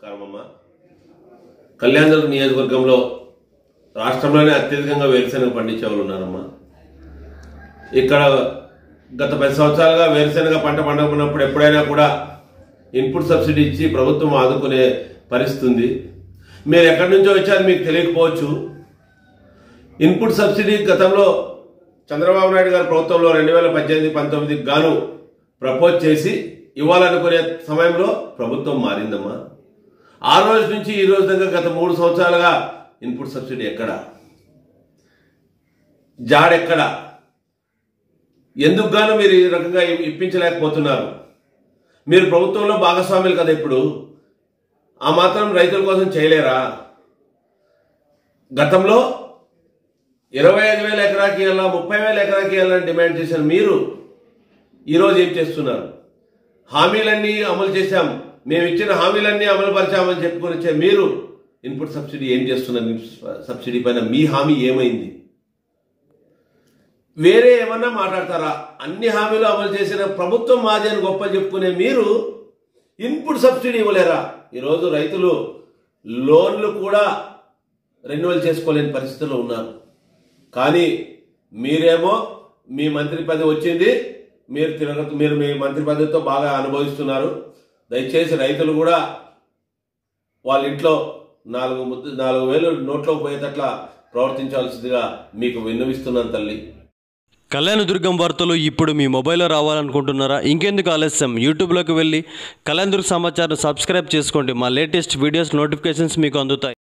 నమస్కారం అమ్మా కళ్యాణదుర్గ నియోజకవర్గంలో రాష్ట్రంలోనే అత్యధికంగా వేరుశెనగ పండించే వాళ్ళు ఉన్నారమ్మా ఇక్కడ గత పది సంవత్సరాలుగా వేరుశెనగ పంట పండుకున్నప్పుడు ఎప్పుడైనా కూడా ఇన్పుట్ సబ్సిడీ ఇచ్చి ప్రభుత్వం ఆదుకునే పరిస్థితి ఉంది మీరు ఎక్కడి నుంచో వచ్చారు మీకు తెలియకపోవచ్చు ఇన్పుట్ సబ్సిడీ గతంలో చంద్రబాబు నాయుడు గారి ప్రభుత్వంలో రెండు వేల పద్దెనిమిది పంతొమ్మిదికి గాను ప్రపోజ్ చేసి ఇవ్వాలనుకునే సమయంలో ప్రభుత్వం మారిందమ్మా ఆ రోజు నుంచి ఈ రోజు దాకా గత మూడు సంవత్సరాలుగా ఇన్పుట్ సబ్సిడీ ఎక్కడ జాడెక్కడ ఎందుకు గాను మీరు ఈ రకంగా ఇ- ఇప్పించలేకపోతున్నారు మీరు ప్రభుత్వంలో భాగస్వాములు కదా ఇప్పుడు ఆ మాత్రం రైతుల కోసం చేయలేరా గతంలో ఇరవై ఐదు వేల ఎకరాకి వెళ్ళా ముప్పై వేల ఎకరాకి వెళ్ళాలని డిమాండ్ చేసిన మీరు ఈరోజు ఏం చేస్తున్నారు హామీలన్నీ అమలు చేశాం మేము ఇచ్చిన హామీలన్నీ అమలు పరిచామని చెప్పుకొని వచ్చే మీరు ఇన్పుట్ సబ్సిడీ ఏం చేస్తున్నారు మీ సబ్సిడీ పైన మీ హామీ ఏమైంది వేరే ఏమన్నా మాట్లాడతారా అన్ని హామీలు అమలు చేసిన ప్రభుత్వం మాది అని గొప్ప చెప్పుకునే మీరు ఇన్పుట్ సబ్సిడీ ఇవ్వలేరా ఈరోజు రైతులు లోన్లు కూడా రెన్యువల్ చేసుకోలేని పరిస్థితుల్లో ఉన్నారు కానీ మీరేమో మీ మంత్రి పదవి వచ్చింది మీరు తిరగ మీరు మీ మంత్రి పదవితో బాగా అనుభవిస్తున్నారు దయచేసి రైతులు కూడా వాళ్ళ ఇంట్లో నాలుగు ముద్దు నాలుగు వేలు నోట్లో పోయేటట్లా ప్రవర్తించాల్సిందిగా మీకు విన్నవిస్తున్నాను తల్లి కళ్యాణదుర్గం వార్తలు ఇప్పుడు మీ మొబైల్లో రావాలనుకుంటున్నారా ఇంకెందుకు ఆలస్యం యూట్యూబ్లోకి వెళ్ళి కళ్యాణదుర్గ సమాచారం సబ్స్క్రైబ్ చేసుకోండి మా లేటెస్ట్ వీడియోస్ నోటిఫికేషన్స్ మీకు అందుతాయి